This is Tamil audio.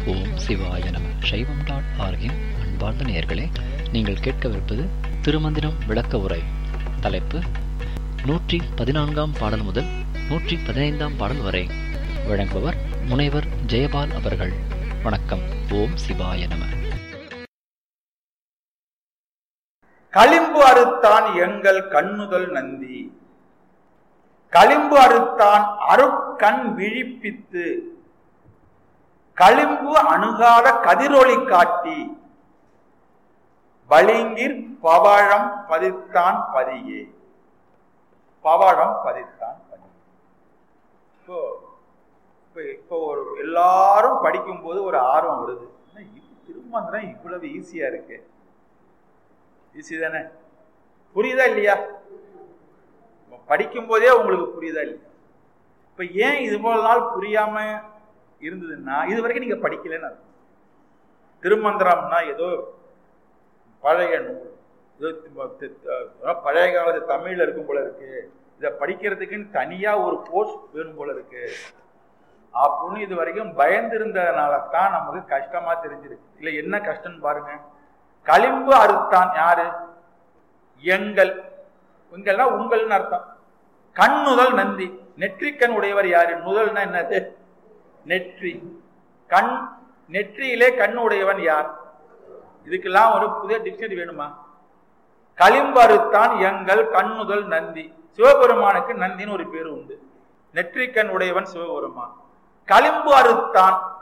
ஓம் சிவாய நம சைவம் டாட் ஆர்கின் அன்பார்ந்த நேயர்களே நீங்கள் கேட்கவிருப்பது திருமந்திரம் விளக்க உரை தலைப்பு நூற்றி பதினான்காம் பாடல் முதல் நூற்றி பதினைந்தாம் பாடல் வரை வழங்குபவர் முனைவர் ஜெயபால் அவர்கள் வணக்கம் ஓம் சிவாய நம களிம்பு அறுத்தான் எங்கள் கண்ணுதல் நந்தி களிம்பு அறுத்தான் அருட்கண் விழிப்பித்து களிம்பு அணுகாத கதிரொளி காட்டி பளிங்கிற் பவழம் பதித்தான் பதியே பவழம் பதித்தான் பதியே இப்போ இப்போ இப்போ ஒரு எல்லாரும் படிக்கும்போது ஒரு ஆர்வம் வருது என்ன இது திருமந்திரம் இவ்வளவு ஈஸியா இருக்கு ஈஸி தானே புரியுதா இல்லையா படிக்கும் போதே உங்களுக்கு புரியுதா இல்லையா இப்ப ஏன் இது போல நாள் புரியாம இருந்ததுன்னா இது வரைக்கும் நீங்க படிக்கலன்னு அர்த்தம் திருமந்திரம்னா ஏதோ பழைய நூல் ஏதோ பழைய காலத்து தமிழ்ல இருக்கும் போல இருக்கு இதை படிக்கிறதுக்குன்னு தனியா ஒரு கோர்ஸ் வேணும் போல இருக்கு அப்படின்னு இது வரைக்கும் பயந்திருந்ததுனால தான் நமக்கு கஷ்டமா தெரிஞ்சிருக்கு இல்ல என்ன கஷ்டம் பாருங்க களிம்பு அறுத்தான் யாரு எங்கள் உங்கள்னா உங்கள்னு அர்த்தம் கண் நுதல் நந்தி நெற்றிக்கண் உடையவர் யாரு நுதல்னா என்னது நெற்றி கண் நெற்றியிலே கண் உடையவன் யார் இதுக்கெல்லாம் ஒரு புதிய டிக்ஷனரி வேணுமா களிம்பு அறுத்தான் எங்கள் கண்ணுதல் நந்தி சிவபெருமானுக்கு நந்தின்னு ஒரு பேர் உண்டு நெற்றிக்கண் உடையவன் சிவபெருமான் களிம்பு அறுத்தான்